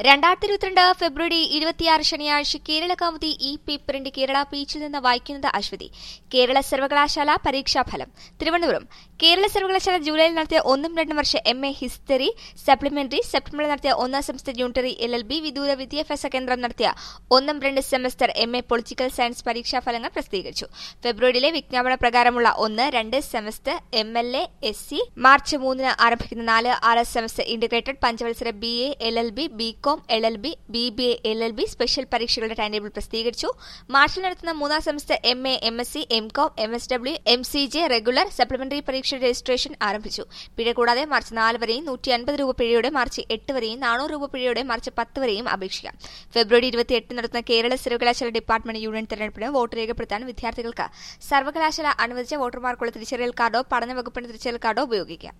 രണ്ടായിരത്തി ഇരുപത്തിരണ്ട് ഫെബ്രുവരി ഇരുപത്തിയാറ് ശനിയാഴ്ച കേരള കൗമുദി ഈ പേപ്പറിന്റെ കേരള പേജിൽ നിന്ന് വായിക്കുന്നത് അശ്വതി കേരള സർവകലാശാല പരീക്ഷാഫലം തിരുവനന്തപുരം കേരള സർവകലാശാല ജൂലൈയിൽ നടത്തിയ ഒന്നും രണ്ടും വർഷ എം എ ഹിസ്റ്ററി സപ്ലിമെന്ററി സെപ്റ്റംബറിൽ നടത്തിയ ഒന്നാം semester unitary L L B വിദൂര വിദ്യാഭ്യാസ കേന്ദ്രം നടത്തിയ ഒന്നും രണ്ട് semester M A political science പരീക്ഷാഫലങ്ങൾ പ്രസിദ്ധീകരിച്ചു ഫെബ്രുവരിയിലെ വിജ്ഞാപന പ്രകാരമുള്ള ഒന്ന് രണ്ട് semester M L A S C March മൂന്നിന് ആരംഭിക്കുന്ന നാല് ആറ് സെമസ്റ്റർ ഇന്റഗ്രേറ്റഡ് പഞ്ചവത്സര B A L L B B com L L B B B A L L B special പരീക്ഷകളുടെ ടൈം ടേബിൾ പ്രസിദ്ധീകരിച്ചു മാർച്ചിൽ നടത്തുന്ന മൂന്നാം semester M A M S C M com M S W M C J regular supplementary പരീക്ഷ registration ആരംഭിച്ചു പിഴ കൂടാതെ March നാല് വരെയും നൂറ്റി അൻപത് രൂപ പിഴയോടെ മാർച്ച് എട്ട് വരെയും നാനൂറ് രൂപ പിഴയോടെ മാർച്ച് പത്ത് വരെയും അപേക്ഷിക്കാം ഫെബ്രുവരി ഇരുപത്തിയെട്ട് നടത്തുന്ന കേരള സർവകലാശാല ഡിപ്പാർട്ട്മെന്റ് യൂണിയൻ തെരഞ്ഞെടുപ്പിന് വോട്ട് രേഖപ്പെടുത്താൻ വിദ്യാർത്ഥികൾക്ക് സർവകലാശാല അനുവദിച്ച വോട്ടർമാർക്കുള്ള തിരിച്ചറിയൽ കാർഡോ പഠന വകുപ്പിന്റെ തിരിച്ചറിയൽ കാർഡോ ഉപയോഗിക്കാം